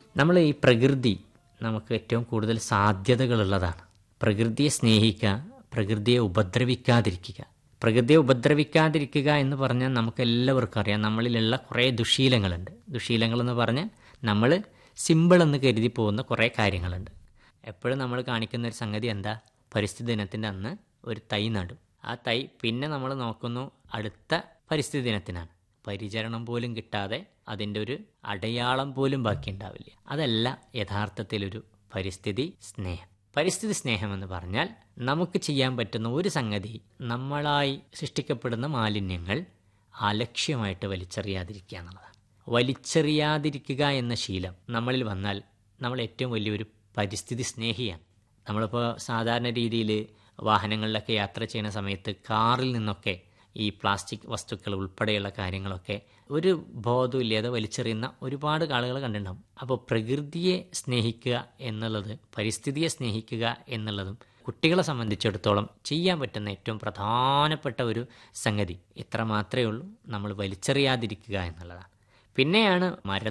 നമ്മൾ ഈ പ്രകൃതി നമുക്ക് ഏറ്റവും കൂടുതൽ സാധ്യതകളുള്ളതാണ് പ്രകൃതിയെ സ്നേഹിക്കുക പ്രകൃതിയെ ഉപദ്രവിക്കാതിരിക്കുക പ്രകൃതിയെ ഉപദ്രവിക്കാതിരിക്കുക എന്ന് പറഞ്ഞാൽ നമുക്ക് എല്ലാവർക്കും അറിയാം നമ്മളിലുള്ള കുറേ ദുശീലങ്ങളുണ്ട് ദുശീലങ്ങൾ എന്ന് പറഞ്ഞാൽ നമ്മൾ സിമ്പിൾ എന്ന് കരുതി പോകുന്ന കുറേ കാര്യങ്ങളുണ്ട് എപ്പോഴും നമ്മൾ കാണിക്കുന്ന ഒരു സംഗതി എന്താ പരിസ്ഥിതി ദിനത്തിൻ്റെ അന്ന് ഒരു തൈ നടും ആ തൈ പിന്നെ നമ്മൾ നോക്കുന്നു അടുത്ത പരിസ്ഥിതി ദിനത്തിനാണ് പരിചരണം പോലും കിട്ടാതെ അതിൻ്റെ ഒരു അടയാളം പോലും ബാക്കി ഉണ്ടാവില്ല അതല്ല യഥാർത്ഥത്തിലൊരു പരിസ്ഥിതി സ്നേഹം പരിസ്ഥിതി സ്നേഹം എന്ന് പറഞ്ഞാൽ നമുക്ക് ചെയ്യാൻ പറ്റുന്ന ഒരു സംഗതി നമ്മളായി സൃഷ്ടിക്കപ്പെടുന്ന മാലിന്യങ്ങൾ അലക്ഷ്യമായിട്ട് വലിച്ചെറിയാതിരിക്കുക എന്നുള്ളതാണ് വലിച്ചെറിയാതിരിക്കുക എന്ന ശീലം നമ്മളിൽ വന്നാൽ നമ്മൾ ഏറ്റവും വലിയൊരു പരിസ്ഥിതി സ്നേഹിയാണ് നമ്മളിപ്പോൾ സാധാരണ രീതിയിൽ വാഹനങ്ങളിലൊക്കെ യാത്ര ചെയ്യുന്ന സമയത്ത് കാറിൽ നിന്നൊക്കെ ഈ പ്ലാസ്റ്റിക് വസ്തുക്കൾ ഉൾപ്പെടെയുള്ള കാര്യങ്ങളൊക്കെ ഒരു ബോധമില്ലാതെ വലിച്ചെറിയുന്ന ഒരുപാട് ആളുകൾ കണ്ടിട്ടുണ്ടാവും അപ്പോൾ പ്രകൃതിയെ സ്നേഹിക്കുക എന്നുള്ളത് പരിസ്ഥിതിയെ സ്നേഹിക്കുക എന്നുള്ളതും കുട്ടികളെ സംബന്ധിച്ചിടത്തോളം ചെയ്യാൻ പറ്റുന്ന ഏറ്റവും പ്രധാനപ്പെട്ട ഒരു സംഗതി ഇത്ര മാത്രമേ ഉള്ളൂ നമ്മൾ വലിച്ചെറിയാതിരിക്കുക എന്നുള്ളതാണ് പിന്നെയാണ് മരം